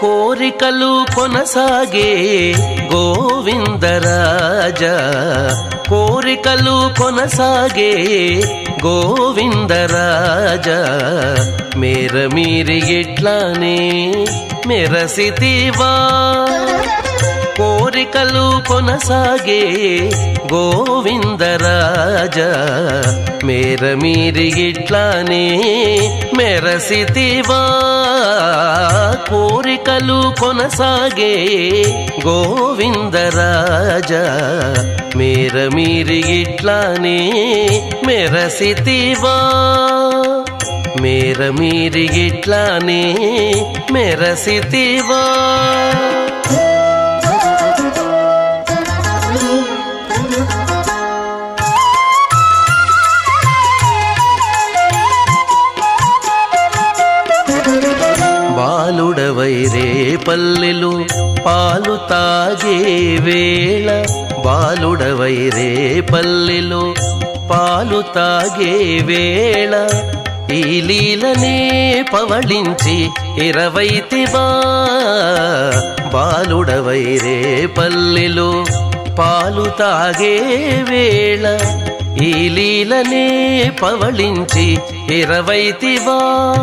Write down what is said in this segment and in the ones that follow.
కోరికలు కొనసాగే గోవిందరాజ కోరికలు కొనసాగే గోవిందరాజ మేర మీరి ఇట్లానే మెరసితివా కోరికలు కొనసాగే గోవిందరాజ మేర మీరి ఇట్లానే మెరసితివా కోరికలు కొనసాగే గోవిందరాజ మేర మీరి ఇట్లానే మెరసితివా మేర మీరి ఇట్లానే మెరసితివా బాలుడవై రే పల్లెలు పాలు తాగే వేళ బాలుడవై రే పల్లెలు పాలు తాగే వేళ ఈ లీలనే పవళించి ఇరవైతివా బాలుడవై రే పల్లెలు పాలు తాగే వేళ ఈ లీలనే పవళించి ఇరవైతివా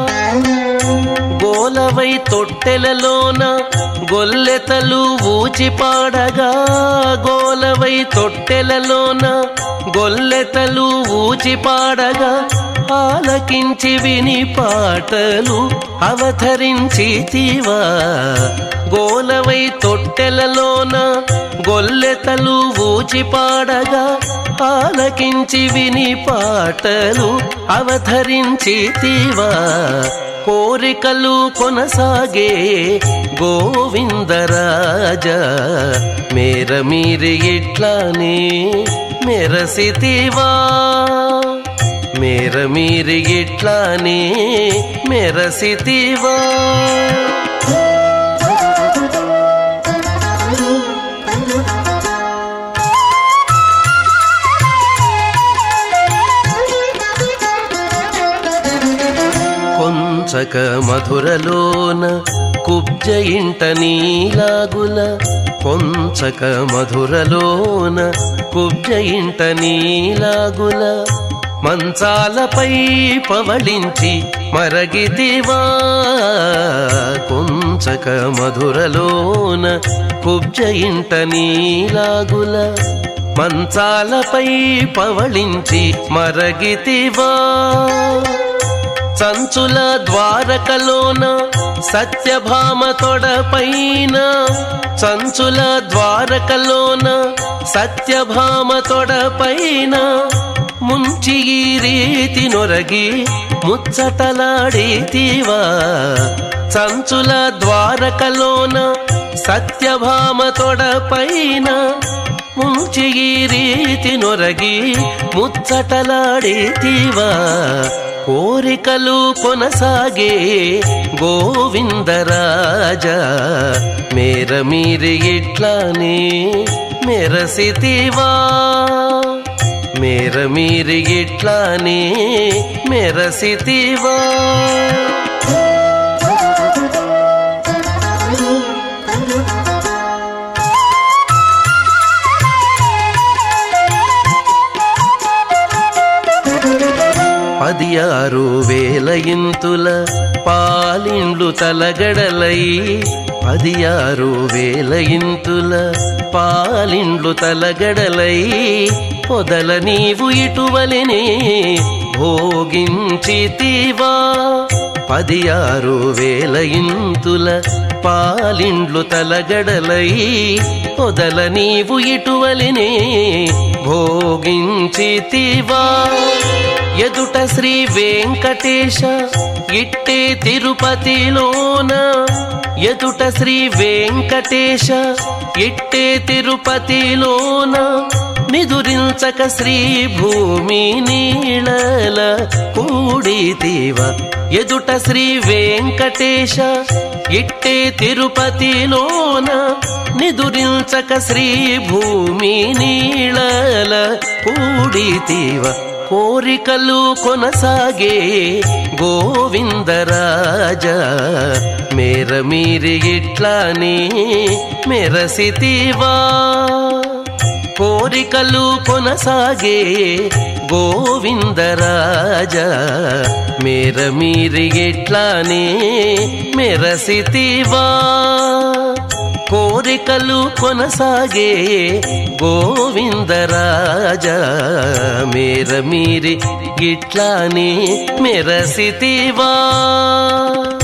గోలవై తొట్టెలలోన గొల్లెతలు ఊచి పాడగా గోలవై తొట్టెలలోన గొల్లెతలు ఊచి పాడగా ఆలకించి విని పాటలు అవతరించితివా గోలవై తొట్టెలలోన గొల్లెతలు ఊచి పాడగా ఆలకించి విని పాటలు అవతరించితివా కోరికలు కొనసాగే గోవిందరాజ మేర మీరి ఇట్లానే మెరసితివా మేర మీరి ఇట్లానే మెరసితివా కొంచక మధురలోన కుబ్జ ఇంట నీలాగుల కొంచక మధురలోన కుబ్జ ఇంట నీలాగుల మంచాలపై పవళించి మరగిదివా కొంచక మధురలోన కుబ్జ ఇంట నీలాగుల మంచాలపై పవళించి మరగితివా సంచుల ద్వారకలోన సత్యభామ తొడపైన సంచుల ద్వారకలోన సత్యభామ తొడపైన ముంచి ఈ రీతి నొరగి ముచ్చటలాడితివా సంచుల ద్వారకలోన సత్యభామ తొడపైన ముంచి ఈ రీతి నొరగి ముచ్చటలాడితివా కోరికలు కొనసాగే గోవిందరాజ మేర మీరి ఇట్లానే మెరసితివా మేర మీరి ఇట్లానే మెరసితివా పది ఆరు వేల ఇంతుల పాలిండ్లు తలగడలై పది ఆరు వేల ఇంతుల పాలిండ్లు తలగడలై పొదల నీవు ఇటువలనే భోగించితివా పది ఆరు వేల ఇంతుల పాలిండ్లు తలగడలై పొదల నీవు ఇటువలనే భోగించితివా ఎదుట శ్రీ వెంకటేశ ఇట్టే తిరుపతిలోన ఎదుట శ్రీ వెంకటేశ ఇట్టే తిరుపతిలోన నిదురించక శ్రీ భూమి నీళల కూడితివ ఎదుట శ్రీ వెంకటేశ ఇట్టే తిరుపతిలోన నిదురించక శ్రీ భూమి నీళల కూడితివ కోరికలు కొనసాగే గోవిందరాజ మేర మీరి ఇట్లానే మెరసితివా కోరికలు కొనసాగే గోవిందరాజ మేర మీరి ఇట్లానే మెరసితివా కోరికలు కొనసాగే గోవిందరాజ మేర మీరి ఇట్లానే మెరసితివా